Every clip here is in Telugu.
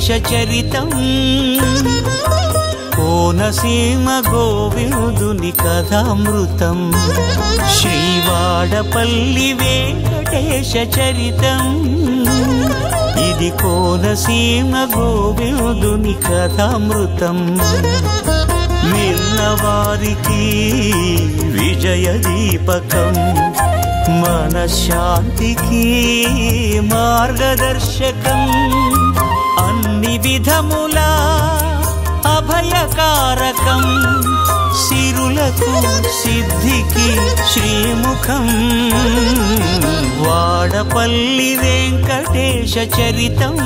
వెంకటేశ చరితం కోనసీమ గోవిందుని కథామృతం శ్రీవాడపల్లి వెంకటేశ చరితం ఇది కోనసీమ గోవిందుని కథామృతం విన్నవారికి విజయ దీపకం మనశ్శాంతికి మార్గదర్శకం అన్ని విధములా అభయకారకం సిరులకు సిద్ధికి శ్రీముఖం వాడపల్లి వెంకటేశ చరితం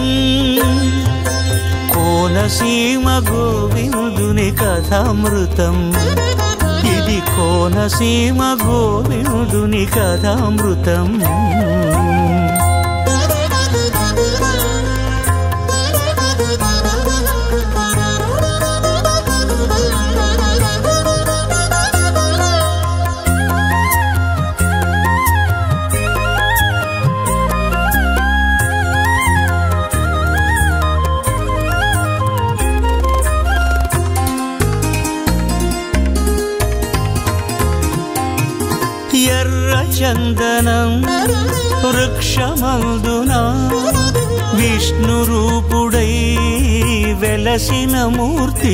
కోనసీమ గోవిందుని కథామృతం ఇది కోనసీమ గోవిందుని కథామృతం ఎర్ర చందనం వృక్షమందున విష్ణు రూపుడై వెలసిన మూర్తి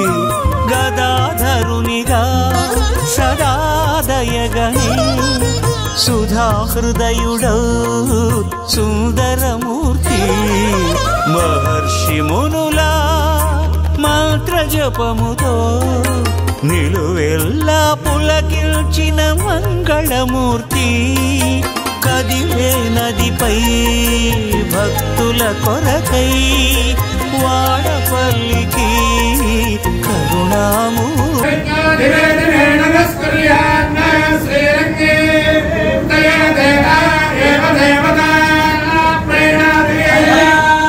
గదాధరునిగా సదాదయగని సుధాహృదయుడౌ సుందరమూర్తి మహర్షి మునులా మంత్ర జపముతో నిలువెల్లా పులకిల్చిన మంగళమూర్తి కదిలే నదిపై భక్తుల కొరకై వాడపల్లికి కరుణామూర్తి दिवे दिवे नमस्कुर्यान्न श्रीरङ्गे दया देवा एव देवता प्रेणादि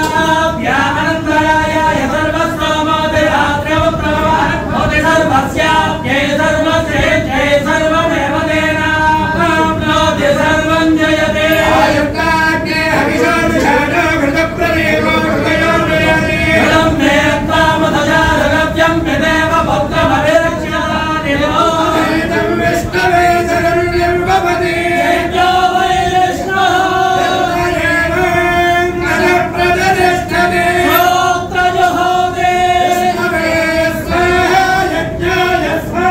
आयुक्ताग्ने हविषानुषाणो घृतप्रदेवो हृदयो नयति एतं विष्णवे शरण्यं भवति नारायणं नरप्रदतिष्ठते विष्णवे स्वाहा यज्ञाय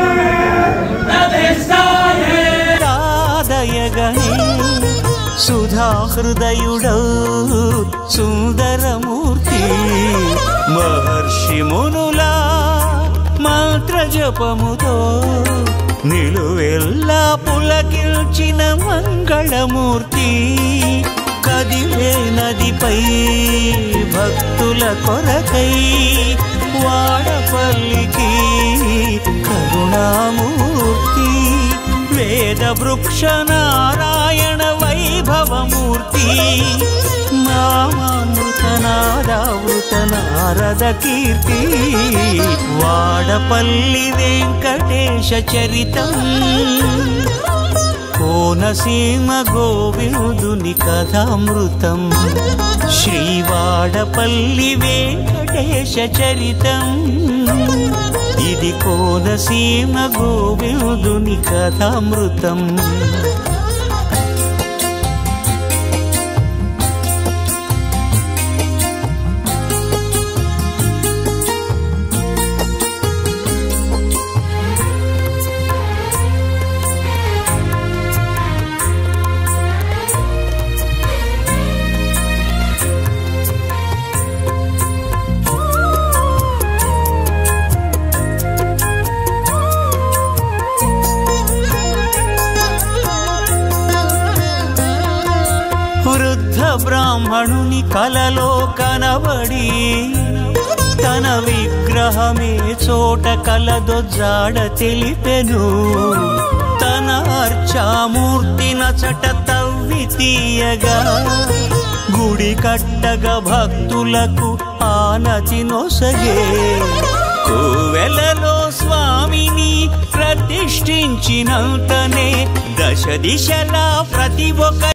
स्वाहा రాదయగని సుధాహృదయుడౌ సుందరమూర్తి మహర్షి మునులా మంత్ర జపముతో నిలువెల్లా పులకిల్చిన మంగళమూర్తి కదిలే నదిపై భక్తుల కొరకై వాడపల్లికి కరుణామూర్తి వేద వృక్ష నారాయణ వైభవమూర్తి నామామృత నాదావృత నారద కీర్తి వాడపల్లి వెంకటేశ చరితం కోనసీమ గోవిందుని కథామృతం శ్రీవాడపల్లి వెంకటేశ చరితం ఇది కోనసీమ గోవిందుని కథామృతం వృద్ధ బ్రాహ్మణుని కలలో కనబడి తన విగ్రహమే చోట కలదొజ్జాడ తెలిపెను తన అర్చామూర్తి నచట తవ్వి తీయగా గుడి కట్టగా భక్తులకు ఆనతి నొసగే కోవెలలో స్వామిని ప్రతిష్ఠించినంతనే దశ దిశలా ప్రతి ఒక్క